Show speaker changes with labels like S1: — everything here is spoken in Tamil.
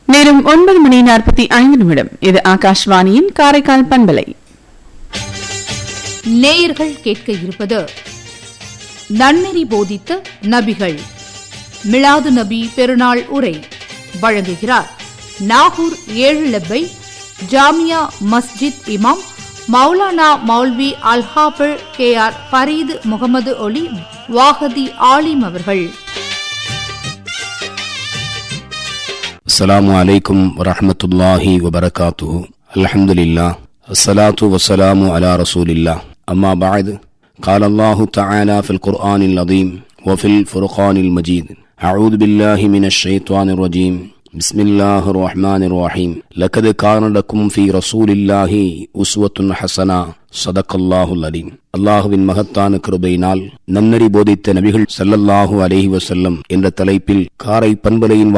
S1: நேரம் ஒன்பது மணி நாற்பத்தி ஐந்து நிமிடம் இது ஆகாஷ்வாணியின் காரைக்கால் பண்பலை
S2: நேயர்கள் கேட்க இருப்பது நன்னெறி போதித்த நபிகள் மிலாது நபி பெருநாள் உரை வழங்குகிறார் நாகூர் ஏழு லெப்பை ஜாமியா மஸ்ஜித் இமாம் மௌலானா மௌல்வி அல்ஹாபிள் கே ஆர் ஃபரீது முகமது ஒலி வாகதி ஆலிம் அவர்கள்
S3: السلام عليكم ورحمة الله وبركاته الحمد لله الصلاة والسلام على رسول الله أما بعد قال الله تعالى في القرآن العظيم وفي الفرقان المجيد أعوذ بالله من الشيطان الرجيم بسم الله الرحمن الرحيم لقد كان لكم في رسول الله أسوة حسنة صدق الله العليم அல்லாஹுவின் மகத்தான கிருபையினால் நன்னறி போதித்த நபிகள் ஸல்லல்லாஹு அலைஹி வஸல்லம் என்ற தலைப்பில் காரை பண்பலையின்